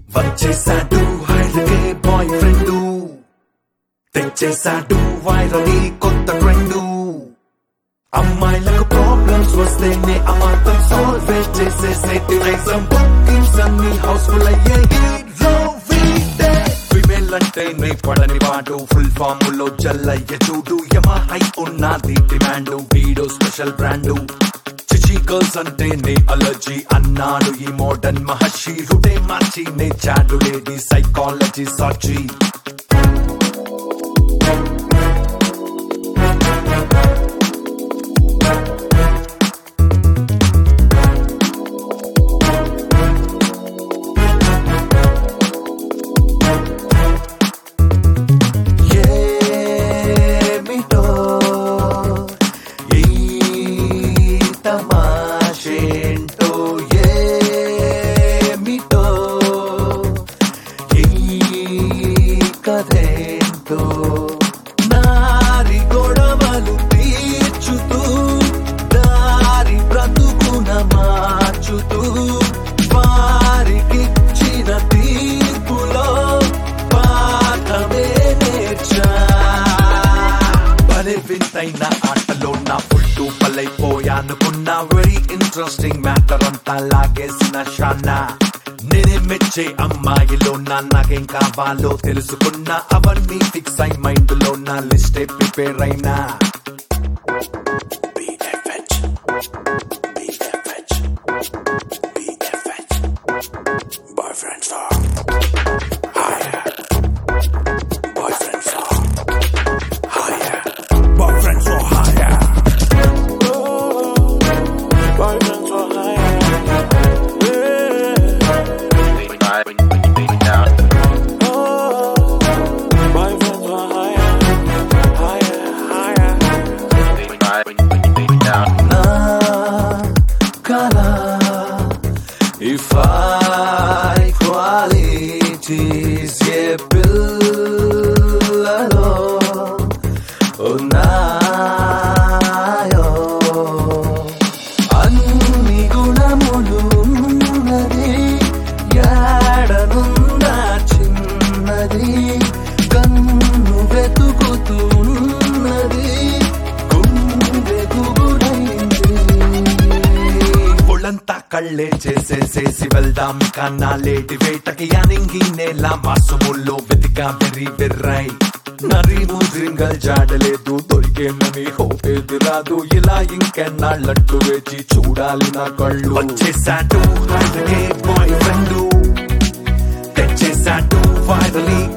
వచ్చేసాడు హైదకే boyfriend తెచ్చేసాడు వైరల్ ఈ కొత్త ట్రెండ్ అమ్మాయిలకు ప్రాబ్లమ్స్ వస్తేనే అమాంతం సాల్వ్ చేసేసేటి రైసం బుకింగ్స్ అన్ని హౌస్ఫుల్ అయ్యే హీరో వీడే ఫిమేల్ అంటే నే పడని వాడు ఫుల్ ఫామ్ లో జల్లయ్య చూడు యమా హై ఉన్నది డిమాండ్ వీడో స్పెషల్ బ్రాండ్ చిచి గర్ల్స్ అంటే నే అలర్జీ అన్నాడు ఈ మోడర్న్ మహర్షి రుడే మార్చి నే చాడు లేడీ సైకాలజీ సాచి ఏమిటో ఈ తమాషేంటో ఏమిటో ఈ కథేంటో నారి గొడవలు తీర్చుతూ దారి బ్రతుకున మార్చుతూ వారికిచ్చిన తీర్పులో పాఠమే నేర్చా భలే వింతైన ఆటలో నా ఫుల్టు పలైపోయానుకున్నా వెరీ ఇంట్రెస్టింగ్ మ్యాటర్ అంతా లాగేసిన షానా నేనే మెచ్చే అమ్మాయిలో నా నాకేం కావాలో తెలుసుకున్నా అవన్నీ ఫిక్స్ అయి మైండ్ లో నా లిస్టే ప్రిపేర్ అయినా BFH, BFH, BFH. Boyfriend for hire. Boyfriend for hire. Boyfriend for hire. Boyfriend for hire. Boyfriend for hire. Hire, hire. నా కళ If I qualities ఏ పిల్లలో ఉన్నాయో అన్ని గుణములు ఉన్నది యాడనుందా చిన్నది కన్ను వెతుకుతున్నది గుండె గుబురైంది ఒళ్ళంతా కళ్ళే చేసేసేసి వెళ్దాం కన్నా లేటి వేటకి యానింగి నేల మాసముల్లో వెతికా వెర్రి వెర్రై నరి ముద్రింగల్ జాడలేదు దొరికేనని హోపేది రాదు ఇలా ఇంకెన్నాళ్ళట్టు వేచి చూడాలి నా కళ్ళు వచ్చేసాడు బాయ్ ఫ్రెండ్ తెచ్చేసాడు వైరలీ